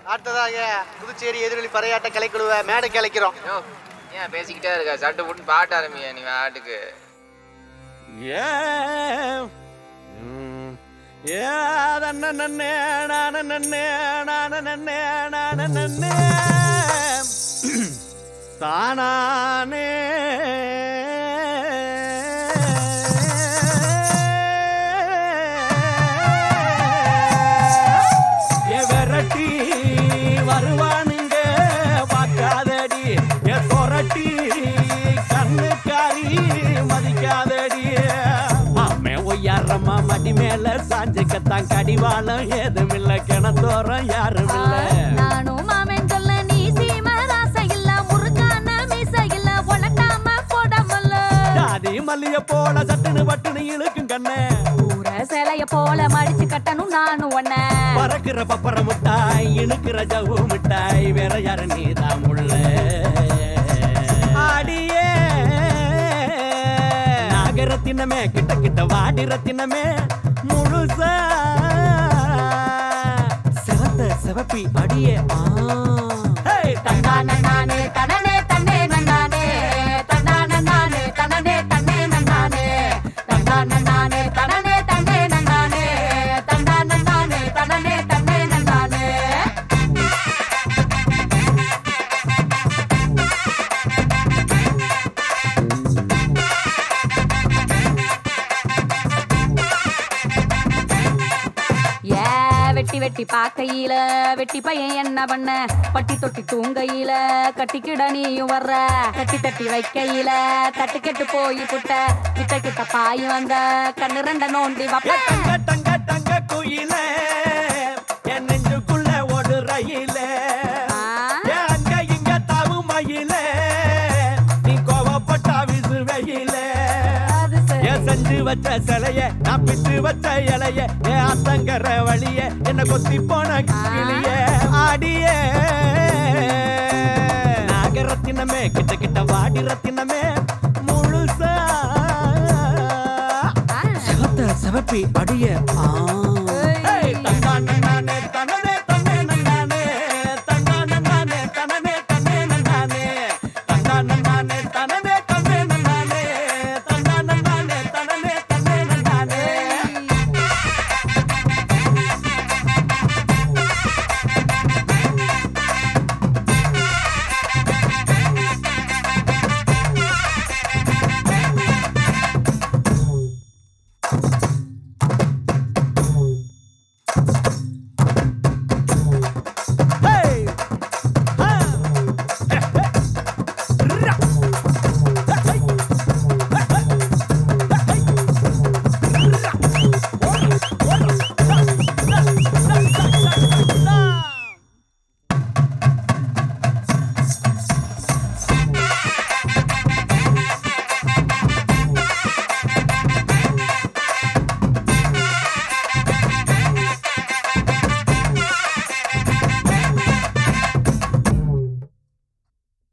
அடுத்ததாக புதுச்சேரி எதிரொலி பறையாட்ட கலைக்குழுவை மேடைக்கு அழைக்கிறோம் யோ ஏன் பேசிக்கிட்டே இருக்க சட்டு புட்டு பாட்டு ஆரம்பியா நீ ஆட்டுக்கு தானானே ஏ விரட்டி வருவானுங்க பார்க்காதடி ஏ சொரட்டி கண்ணுக்காரி மதிக்காதடி மாமே ஒய்யாரம்மா மடி மேல சாஞ்சுக்கத்தான் கடிவாளம் ஏதுமில்ல கிணத்தோரம் யாரும் இல்ல நானும் மாமன் சொல்ல நீ சீம ராசை இல்ல முருகான மீச இல்ல உலட்டாம போடாமல்ல ஜாதி மல்லிய போல சட்டுன்னு பட்டுன்னு இழுக்கும் கண்ணே ஊர சிலைய போல மடிச்சு கட்டணும் நானும் ஒன்ன பறக்கிற பப்பர மிட்டாய் இழுக்கிற ஜவு மிட்டாய் வேற யாரு நீதான் முள்ள ஆடியே நாகரத்தினமே கிட்ட கிட்ட வாடி ரத்தினமே முழுசா சிவத்த சிவப்பி அடியே ஆ. ஹேய், தன்னானே நானே தனனே தன்னே நன்னானே தன்னானே நானே தனனே தன்னே நன்னானே தன்னானே நானே தனனே தன்னே நன்னானே தன்னானே நானே தனனே தன்னே நன்னானே ஏ வெட்டி வெட்டி பாக்கையில வெட்டி பையன் என்ன பண்ண பட்டி தொட்டி தூங்கையில கட்டிக்கிட நீயும் வர்ற கட்டி தட்டி வைக்கையில தட்டு கெட்டு போய் புட்ட கிட்ட கிட்ட பாய் வந்த கண்ணு ரெண்ட நோண்டி ஏ வப்ப தங்க தங்க தங்க குயில என் நெஞ்சுக்குள்ள ஒரு ரயில ஆ? ஏ அங்க இங்க தாவு மயில நீ கோவப்பட்டா விசு வெயில அது சரி. ஏன் செஞ்சு வச்ச சிலைய நான் பிச்சு வச்ச இலைய ஏன் அத்தங்கர வழிய என்ன கொத்தி போன கிளிய ஆடிய நாகரத்தினமே கிட்ட கிட்ட வாடி ரத்தினமே முழுசா ஆ. சிவத்த சிவப்பி அடிய ஆ